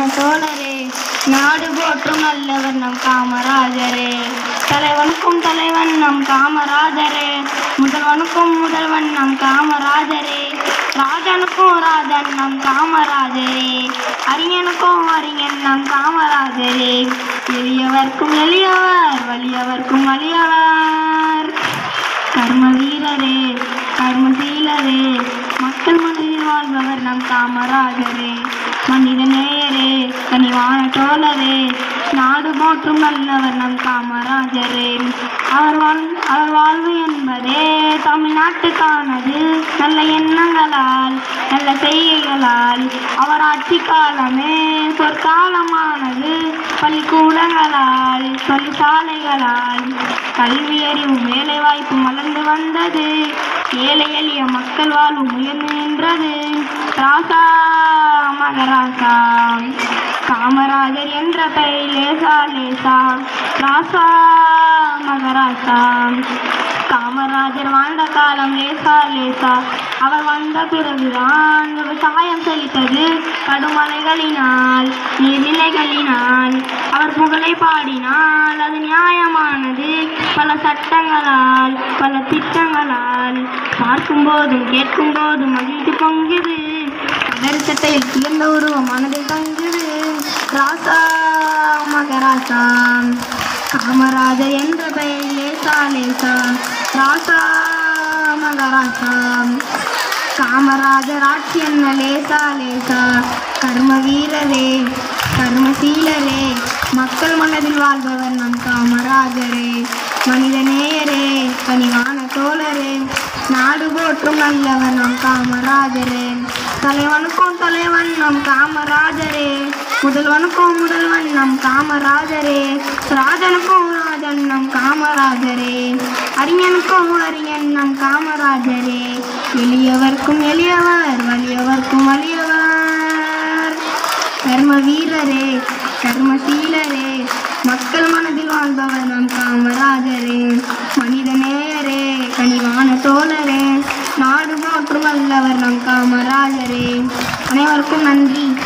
தோழரே நாடு போற்றும் நல்லவர் நம் காமராஜரே தலைவனுக்கும் தலைவன் நம் காமராஜரே முதல்வனுக்கும் முதல்வன் நம் காமராஜரே ராஜனுக்கும் ராஜன் நம் காமராஜரே அறிஞனுக்கும் அறிஞன் நம் காமராஜரே எளியவர்க்கும் எளியவர் வலியவர்க்கும் வலியவர் கர்ம வீரரே கர்மசீலரே மக்கள் மனதில் வாழ்பவர் நம் காமராஜரே மனித நேயரே கனிவான தோழரே நாடு போற்றும் நல்லவர் நம் காமராஜரே அவர் வாழ் அவர் வாழ்வு என்பதே தமிழ்நாட்டுக்கானது நல்ல எண்ணங்களால் நல்ல செய்கைகளால் அவர் ஆட்சி காலமே சொற்காலமானது பள்ளிக்கூடங்களால் தொழிற்சாலைகளால் கல்வி அறிவு வேலை வாய்ப்பு மலர்ந்து வந்தது ஏழை எளிய மக்கள் வாழ்வு உயர்ந்து நின்றது ராசா மகராசா காமராஜர் என்ற பெயர் லேசா லேசா ராசா மகராசா காமராஜர் வாழ்ந்த காலம் லேசா லேசா அவர் வந்த பிறகுதான் விவசாயம் செழித்தது கடுமலைகளினால் நீர்நிலைகளினால் அவர் புகழை பாடினால் அது நியாயமானது பல சட்டங்களால் பல திட்டங்களால் பார்க்கும் போதும் கேட்கும் போதும் மகிழ்ச்சி பொங்குது கதர் சட்டையில் குளிர்ந்த உருவம் மனதில் தங்குது ராசா மகராசா காமராஜர் என்ற பெயர் லேசா லேசா ராசா மகராசா காமராஜர் ஆட்சி என்ன லேசா லேசா கர்ம வீரரே கர்மசீலரே மக்கள் மனதில் வாழ்பவர் நம் காமராஜரே மனித நேயரே கனிவான தோழரே நாடு போற்றும் நல்லவர் நம் காமராஜரே தலைவனுக்கும் தலைவன் நம் காமராஜரே முதல்வனுக்கும் முதல்வன் நம் காமராஜரே ராஜனுக்கும் ராஜன் நம் காமராஜரே அறிஞனுக்கும் அறிஞன் நம் காமராஜரே எளியவர்க்கும் எளியவர் வலியவர்க்கும் வலியவர் கர்ம வீரரே கர்மசீலரே மக்கள் மனதில் வாழ்பவர் நம் காமராஜரே மனித நேயரே கனிவான தோழரே நாடு போற்றும் வல்லவர் நம் காமராஜரே அனைவருக்கும் நன்றி